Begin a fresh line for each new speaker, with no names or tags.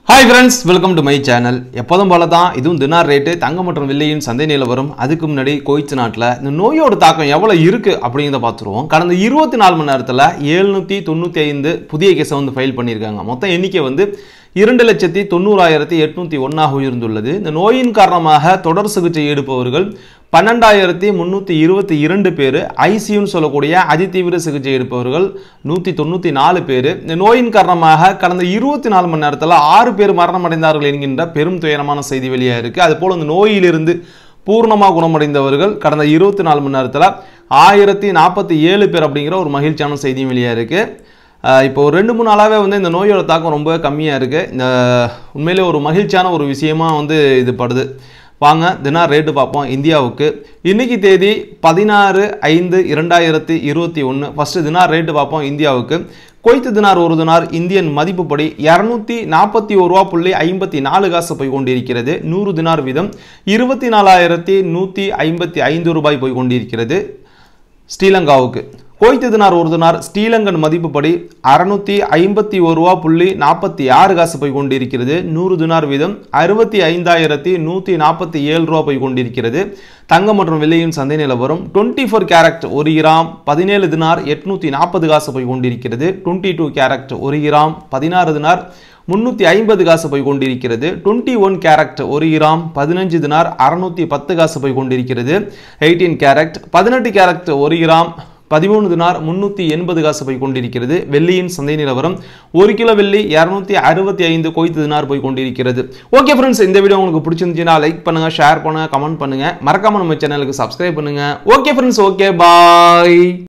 hi friends welcome to my channel எப்போதும் போல தான் இதுவும் தினார் ரேட்டு தங்கம் மற்றும் வெள்ளியின் சந்தை நிலவரம் அதுக்கு முன்னாடி கோயிச்சு நாட்டில் இந்த நோயோட தாக்கம் எவ்வளோ இருக்குது அப்படிங்கிறத பார்த்துருவோம் கடந்த இருபத்தி நாலு மணி நேரத்தில் எழுநூற்றி தொண்ணூற்றி ஐந்து புதிய கேஸை வந்து ஃபைல் பண்ணியிருக்காங்க மொத்தம் எண்ணிக்கை வந்து இரண்டு லட்சத்தி தொண்ணூறாயிரத்தி எட்நூற்றி ஒன்றாக உயர்ந்துள்ளது இந்த நோயின் காரணமாக தொடர் சிகிச்சை எடுப்பவர்கள் பன்னெண்டாயிரத்தி முந்நூற்றி இருபத்தி இரண்டு பேர் ஐசியூன்னு சொல்லக்கூடிய அதிதீவிர சிகிச்சை எடுப்பவர்கள் நூற்றி தொண்ணூற்றி நாலு பேர் இந்த நோயின் காரணமாக கடந்த இருபத்தி நாலு மணி நேரத்தில் ஆறு பேர் மரணமடைந்தார்கள் என்கின்ற பெரும் துயரமான செய்தி வெளியாக இருக்குது அதுபோல் இந்த நோயிலிருந்து பூர்ணமாக குணமடைந்தவர்கள் கடந்த இருபத்தி நாலு மணி நேரத்தில் ஆயிரத்தி நாற்பத்தி ஏழு பேர் அப்படிங்கிற ஒரு மகிழ்ச்சியான செய்தியும் வெளியாக இருக்குது ஆஹ் இப்போ ஒரு ரெண்டு மூணு நாளாகவே வந்து இந்த நோயோட தாக்கம் ரொம்ப கம்மியாக இருக்குது இந்த உண்மையிலே ஒரு மகிழ்ச்சியான ஒரு விஷயமா வந்து இது படுது வாங்க தினார் ரேட்டு பார்ப்போம் இந்தியாவுக்கு இன்னைக்கு தேதி பதினாறு ஐந்து இரண்டாயிரத்தி இருபத்தி ஒன்று ஃபஸ்ட்டு தினார் ரேட்டு பார்ப்போம் இந்தியாவுக்கு கொய்த்து தினார் ஒரு தினார் இந்தியன் மதிப்புப்படி இரநூத்தி நாற்பத்தி ஒரு ரூபா புள்ளி ஐம்பத்தி நாலு காசு போய் கொண்டிருக்கிறது நூறு தினார் வீதம் இருபத்தி நாலாயிரத்தி நூற்றி ஐம்பத்தி ஐந்து ரூபாய் போய் கொண்டிருக்கிறது ஸ்ரீலங்காவுக்கு கோய்த்து தினார் ஒரு தினார் ஸ்ரீலங்கன் மதிப்புப்படி அறுநூத்தி ஐம்பத்தி ஒரு ரூபா புள்ளி நாற்பத்தி ஆறு காசு போய் கொண்டிருக்கிறது நூறு தினார் வீதம் அறுபத்தி ஐந்தாயிரத்தி நூற்றி நாற்பத்தி ஏழு ரூபா போய் கொண்டிருக்கிறது தங்கம் மற்றும் வெள்ளியின் சந்தை நிலவரம் டுவெண்ட்டி ஃபோர் கேரட் ஒரு கிராம் பதினேழு தினார் எட்நூற்றி நாற்பது காசு போய் கொண்டிருக்கிறது டுவெண்ட்டி டூ கேரட் ஒரு கிராம் பதினாறு தினார் முன்னூற்றி ஐம்பது காசு போய் கொண்டிருக்கிறது டுவெண்ட்டி ஒன் கேரட் ஒரு கிராம் பதினஞ்சு தினார் அறுநூத்தி பத்து காசு போய் கொண்டிருக்கிறது எயிட்டீன் கேரட் பதினெட்டு கேரட் ஒரு கிராம் பதிமூணு தினார் முன்னூற்றி எண்பது காசு போய் கொண்டிருக்கிறது வெள்ளியின் சந்தை நிலவரம் ஒரு கிலோ வெள்ளி இரநூத்தி அறுபத்தி ஐந்து கொய்த்து தினார் போய் கொண்டிருக்கிறது ஓகே ஃப்ரெண்ட்ஸ் இந்த வீடியோ உங்களுக்கு பிடிச்சிருந்துச்சுன்னா லைக் பண்ணுங்க ஷேர் பண்ணுங்க கமெண்ட் பண்ணுங்க மறக்காம நம்ம சேனலுக்கு சப்ஸ்கிரைப் பண்ணுங்க ஓகே ஃப்ரெண்ட்ஸ் ஓகே பாய்